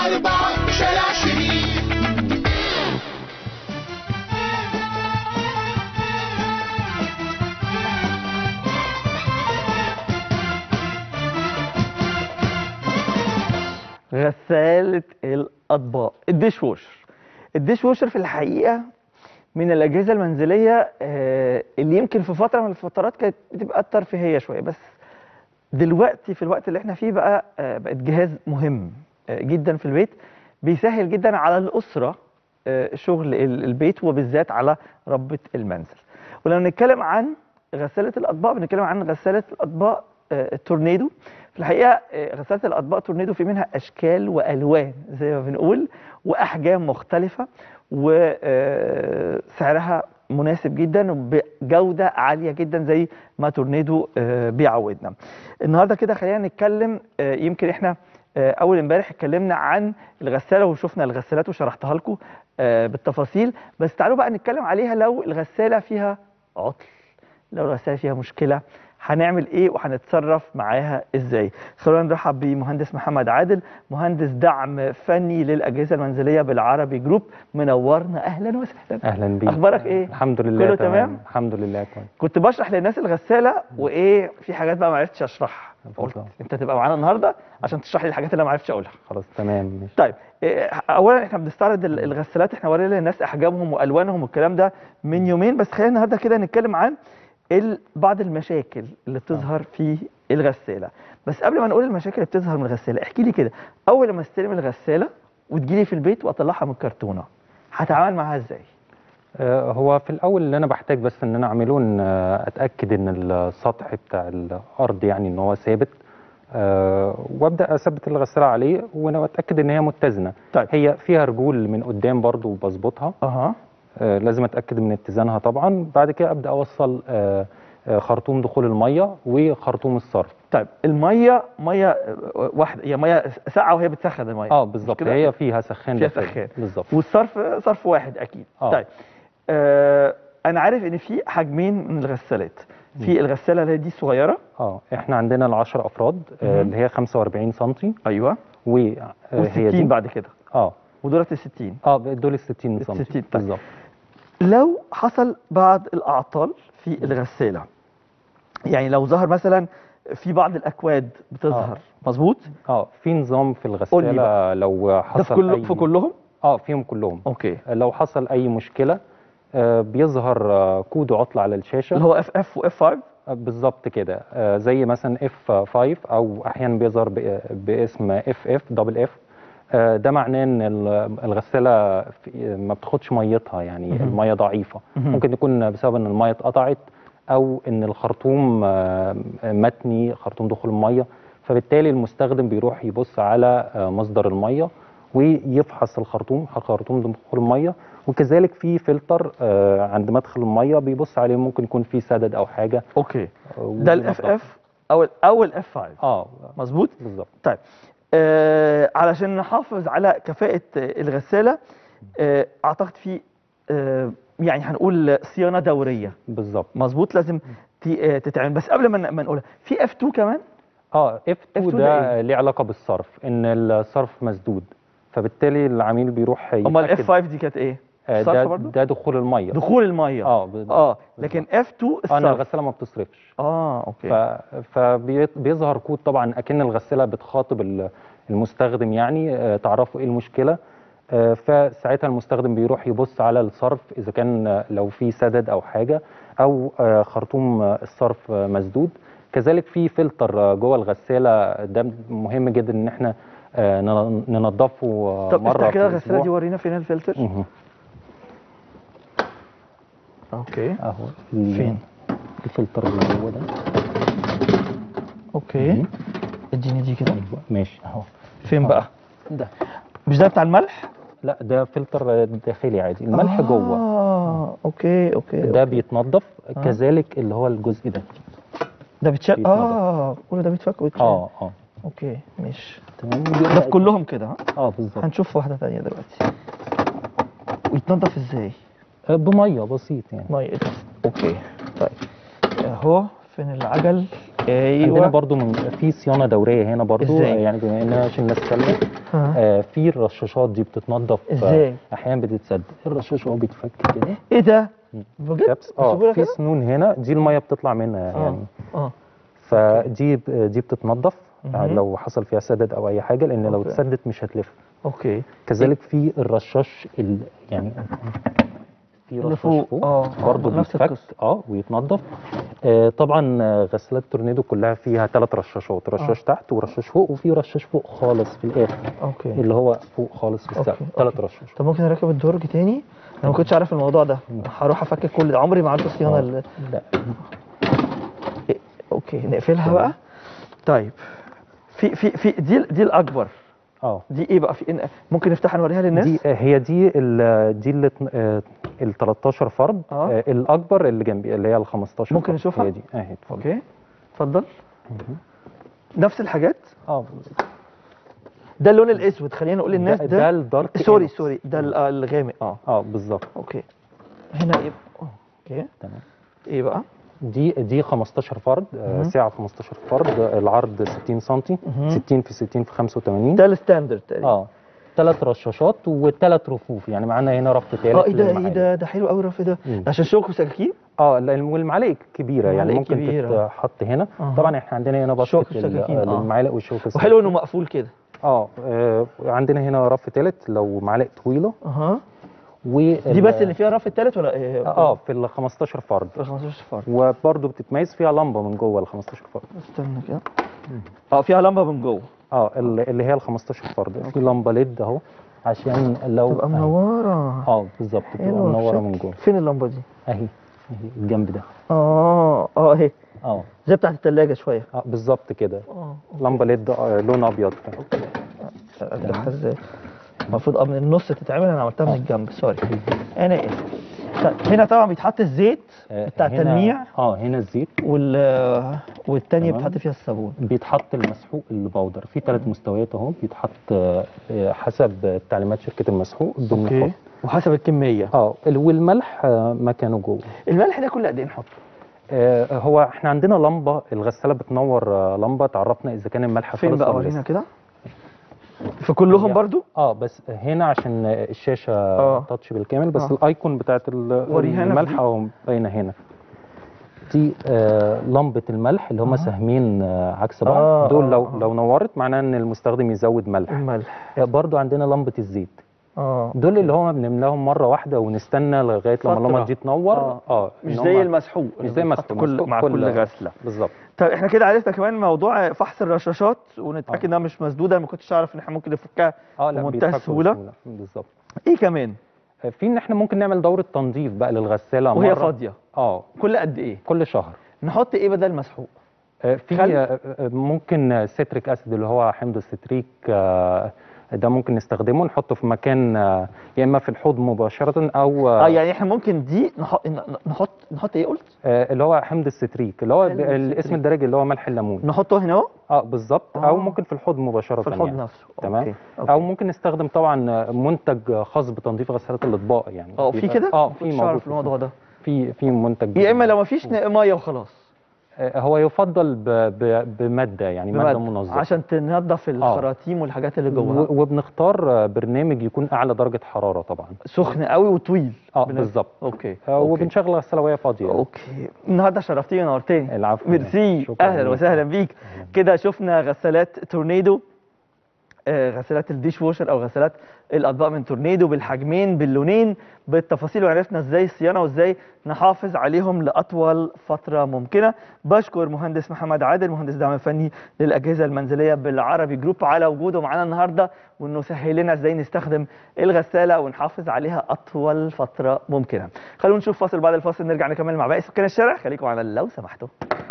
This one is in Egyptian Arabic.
أربعة شارع شريف غسالة الأطباق الديش ووشر الديش ووشر في الحقيقة من الأجهزة المنزلية آه، اللي يمكن في فترة من الفترات كانت بتبقى ترفيهية شوية بس دلوقتي في الوقت اللي احنا فيه بقى آه، بقت جهاز مهم آه، جدا في البيت بيسهل جدا على الأسرة آه، شغل ال- البيت وبالذات على ربة المنزل ولما نتكلم عن غسالة الأطباق بنتكلم عن غسالة الأطباق آه، التورنيدو في الحقيقة آه، غسالة الأطباق تورنيدو في منها أشكال وألوان زي ما بنقول وأحجام مختلفة وسعرها مناسب جدا وبجودة عالية جدا زي ما تورنيدو آه، بيعودنا النهاردة كده خلينا نتكلم آه، يمكن احنا آه، اول امبارح اتكلمنا عن الغساله وشفنا الغسالات وشرحتها لكم آه، بالتفاصيل بس تعالوا بقى نتكلم عليها لو الغساله فيها عطل لو الغساله فيها مشكله هنعمل ايه وهنتصرف معاها ازاي خلونا نرحب بمهندس محمد عادل مهندس دعم فني للاجهزه المنزليه بالعربي جروب منورنا اهلا وسهلا اهلا بيك أخبارك إيه؟ الحمد لله كله تمام؟ الحمد لله كويس كنت بشرح للناس الغساله وايه في حاجات بقى ما عرفتش اشرحها قلت اتفضل. انت تبقى معانا النهارده عشان تشرح لي الحاجات اللي أنا ما عرفتش اقولها خلاص تمام ماشي طيب إيه، اولا احنا بنستعرض ال- الغسالات احنا ورينا للناس احجامهم والوانهم والكلام ده من يومين بس خلينا النهارده كده نتكلم عن ال- بعض المشاكل اللي بتظهر في الغساله بس قبل ما نقول المشاكل اللي بتظهر من الغساله احكي لي كده اول لما استلم الغساله وتجيلي في البيت واطلعها من الكرتونه هتعامل معاها ازاي آه هو في الاول اللي انا بحتاج بس ان انا اعمله ان آه، اتاكد ان السطح بتاع الارض يعني ان هو ثابت آه وابدا اثبت الغساله عليه وانا اتاكد ان هي متزنه طيب. هي فيها رجول من قدام برضو بظبطها اها آه لازم اتاكد من اتزانها طبعا بعد كده ابدا اوصل آه آه، خرطوم دخول الميه وخرطوم الصرف طيب الميه ميه آه، واحده هي ميه ساقعه وهي بتسخن الميه اه مش بالظبط كده؟ هي فيها سخان فيها داخلي. سخان. بالظبط والصرف صرف واحد اكيد آه. طيب آه انا عارف ان في حاجمين من الغسالات في الغساله اللي هي دي الصغيره اه احنا عندنا ال 10 افراد مهم. آه اللي هي 45 سم ايوه وهي وال60 بعد كده اه ودولت ال 60 اه دول ال 60 سم 60 طيب. بالظبط لو حصل بعض الاعطال في الغساله يعني لو ظهر مثلا في بعض الاكواد بتظهر مظبوط اه في نظام في قول لي الغساله بقى. لو ده حصل في كل أي... في كلهم اه فيهم كلهم اوكي لو حصل اي مشكله آه بيظهر آه كود عطل على الشاشه اللي هو اف اف واف 5 آه بالظبط كده آه زي مثلا اف 5 او احيانا بيظهر ب- باسم اف اف دبل اف ده معناه ان ال- الغساله في- ما بتاخدش ميتها يعني مهم. الميه ضعيفه مهم. ممكن يكون بسبب ان الميه اتقطعت او ان الخرطوم آه، متني خرطوم دخول الميه فبالتالي المستخدم بيروح يبص على آه، مصدر الميه ويفحص الخرطوم خرطوم دخول الميه وكذلك في فلتر آه، عند مدخل الميه بيبص عليه ممكن يكون فيه سدد او حاجه اوكي آه، ده الاف وبينضفها. اف او ال او الاف 5 اه مظبوط بالظبط طيب آه علشان نحافظ على كفاءة آه، الغسالة آه أعتقد في آه يعني هنقول صيانة دورية بالظبط مظبوط لازم تي- آه، تتعمل بس قبل ما ن- ما نقولها في اف 2 كمان اه اف F2 2 ده ده ليه علاقه بالصرف ان الصرف مسدود فبالتالي العميل بيروح امال يتأكد. اف 5 دي كانت ايه؟ آه، صرف ده برضو؟ ده دخول الميه دخول المية اه ب- اه لكن اف 2 اه إن الصرف الغساله ما بتصرفش اه ف... اوكي فبيظهر كود طبعا اكن الغساله بتخاطب ال- المستخدم يعني آه، تعرفوا ايه المشكله آه، فساعتها المستخدم بيروح يبص على الصرف اذا كان آه، لو في سدد او حاجه او آه، خرطوم آه، الصرف آه، مسدود كذلك في فلتر آه، جوه الغساله ده مهم جدا ان احنا آه، نن- ننضفه آه، طب مره افتح في كده الغسالة دي الاسبوع ورينا فين الفلتر مهم. اوكي اهو ال- فين؟ الفلتر اللي جوه ده اوكي مهم. اديني دي كده أيوة، ماشي اهو فين بقى؟ ده مش ده بتاع الملح؟ لا ده فلتر داخلي عادي الملح آه جوه اوكي اوكي ده أوكي. بيتنضف كذلك اللي هو الجزء ده ده بيتشال بيتنضف. اه كل ده بيتفك ويتشال اه اه اوكي ماشي تمام ده في كلهم كده ها اه بالظبط هنشوف واحده ثانيه دلوقتي ويتنضف ازاي آه، بميه بسيط يعني ميه اوكي طيب اهو فين العجل عندنا ايوه برضو من في صيانه دوريه هنا برضو إزاي؟ آه، يعني بما ان عشان الناس سلمة ها. آه في الرشاشات دي بتتنضف آه، إزاي؟ احيانا بتتسد الرشاش هو بيتفك كده ايه ده بجد كابس اه بسهولة في كده؟ سنون هنا دي الميه بتطلع منها اه يعني اه فدي ب- دي بتتنضف آه، مهم. لو حصل فيها سدد او اي حاجه لان لو أوكي. اتسدت مش هتلف اوكي كذلك في الرشاش ال... يعني في اللي رشاش فوق. فوق, آه، آه، برضه نفس بيتفك القصة. اه ويتنضف آه طبعا آه، غسالات تورنيدو كلها فيها ثلاث رشاشات رشاش تحت ورشاش فوق وفي رشاش فوق خالص في الاخر اوكي اللي هو فوق خالص في أوكي، السقف ثلاث أوكي. رشاش طب ممكن اركب الدرج تاني انا ما كنتش عارف الموضوع ده هروح افكك كل ده عمري ما عملت صيانه آه. ال- لا إيه، اوكي نقفلها بقى طيب في في في دي دي الاكبر اه دي ايه بقى في إن- ممكن نفتحها نوريها للناس دي آه، هي دي ال دي ال ال 13 فرد آه. آه الاكبر اللي جنبي اللي هي ال 15 ممكن فرد. نشوفها؟ هي دي اهي اتفضل اوكي اتفضل نفس الحاجات اه ده اللون الاسود خلينا نقول للناس ده, ده, ده الدارك سوري إينوكس. سوري ده ال- آه، الغامق اه اه بالظبط اوكي هنا ايه أوه، اوكي تمام ايه بقى دي دي 15 فرد آه، مهم. سعه 15 فرد آه، العرض 60 سم مهم. 60 في 60 في 85 ده الستاندرد تقريبا اه ثلاث رشاشات وثلاث رفوف يعني معانا هنا رف ثالث اه ايه ده ايه للمعالق. ده ده حلو قوي الرف ده مم. عشان شوك وسكاكين اه لا، والمعالق كبيره يعني المعالق ممكن كبيرة. تتحط هنا أها. طبعا احنا عندنا هنا شوك باسكت لل- وسكاكين، آه. للمعالق والشوك وحلو انه مقفول كده اه آه، عندنا هنا رف ثالث لو معالق طويله اها و دي بس اللي فيها الرف الثالث ولا ايه اه في ال 15 فرد في 15 فرد وبرضه بتتميز فيها لمبه من جوه ال 15 فرد استنى كده اه فيها لمبه من جوه اه ال- اللي هي ال 15 فرد في لمبه ليد اهو عشان لو تبقى أهي. منوره اه بالظبط بتبقى حلوة منوره الشكل. من جوه فين اللمبه دي اهي اهي الجنب ده اه اه اهي اه زي بتاعت الثلاجه شويه اه بالظبط كده اه لمبه ليد آه لون ابيض كده. افتحها ازاي المفروض اه من النص تتعمل انا عملتها من الجنب سوري انا اسف طيب، هنا طبعا بيتحط الزيت آه، بتاع هنا- التلميع اه هنا الزيت وال والتانية تمام. بيتحط فيها الصابون بيتحط المسحوق البودر في ثلاث مستويات اهو بيتحط آه، آه، حسب تعليمات شركه المسحوق بنحط وحسب الكميه اه ال- والملح آه، مكانه جوه الملح ده كل قد ايه نحطه آه، هو احنا عندنا لمبه الغساله بتنور آه، لمبه تعرفنا اذا كان الملح فين خلص بقى ولا ورينا لسه. كده في كلهم هي- برضو اه بس هنا عشان الشاشه آه. تاتش بالكامل بس آه. الايكون بتاعت ال- وريها هنا في الملح دي. اهو باينه هنا دي آه لمبه الملح اللي هم آه. سهمين آه عكس بعض آه، دول آه، لو آه. لو نورت معناه ان المستخدم يزود ملح الملح آه برضو عندنا لمبه الزيت اه دول اللي هم بنملاهم مره واحده ونستنى لغايه لما فترة. اللمبه دي تنور آه. اه مش إن زي هم- المسحوق مش زي بيتحط مسحوق كل مسحوق مع كل غسله بالظبط طيب احنا كده عرفنا كمان موضوع فحص الرشاشات ونتاكد انها مش مسدوده ما كنتش اعرف ان احنا ممكن نفكها اه لا بمنتهى بيتفكوا السهولة. بسهولة. بالظبط ايه كمان آه، في ان احنا ممكن نعمل دوره تنظيف بقى للغساله وهي مرة. فاضيه اه كل قد ايه كل شهر نحط ايه بدل مسحوق آه، في خل؟ آه، آه، ممكن سيتريك اسيد اللي هو حمض الستريك آه، ده ممكن نستخدمه نحطه في مكان آه، يا اما في الحوض مباشره او اه آه، يعني احنا ممكن دي نحط نحط نحط ايه قلت آه، اللي هو حمض الستريك اللي هو حمض ب- الاسم الستريك. الدارجي اللي هو ملح الليمون نحطه هنا اهو اه بالظبط او آه. ممكن في الحوض مباشره في الحوض يعني. نفسه تمام أوكي. او أوكي. ممكن نستخدم طبعا منتج خاص بتنظيف غسالات الاطباق يعني اه في بيبقى- كده اه ما في كنتش موجود اعرف الموضوع ده في في منتج يا اما لو ما فيش ميه وخلاص آه، هو يفضل ب- ب- بماده يعني ماده بمادة، منظفه عشان تنظف الخراطيم والحاجات اللي جوه و- وبنختار آه، برنامج يكون اعلى درجه حراره طبعا سخن قوي وطويل اه بنفس- بالظبط اوكي آه، أوكي. وبنشغل الغساله وهي فاضيه اوكي النهارده شرفتيني ونورتني العفو ميرسي شكراً اهلا ليك. وسهلا بيك كده شفنا غسالات تورنيدو آه، غسالات الديش ووشر او غسالات الاطباق من تورنيدو بالحجمين باللونين بالتفاصيل وعرفنا ازاي الصيانه وازاي نحافظ عليهم لاطول فتره ممكنه بشكر مهندس محمد عادل مهندس دعم فني للاجهزه المنزليه بالعربي جروب على وجوده معانا النهارده وانه سهل لنا ازاي نستخدم الغساله ونحافظ عليها اطول فتره ممكنه خلونا نشوف فاصل بعد الفاصل نرجع نكمل مع باقي سكان الشارع خليكم معانا لو سمحتوا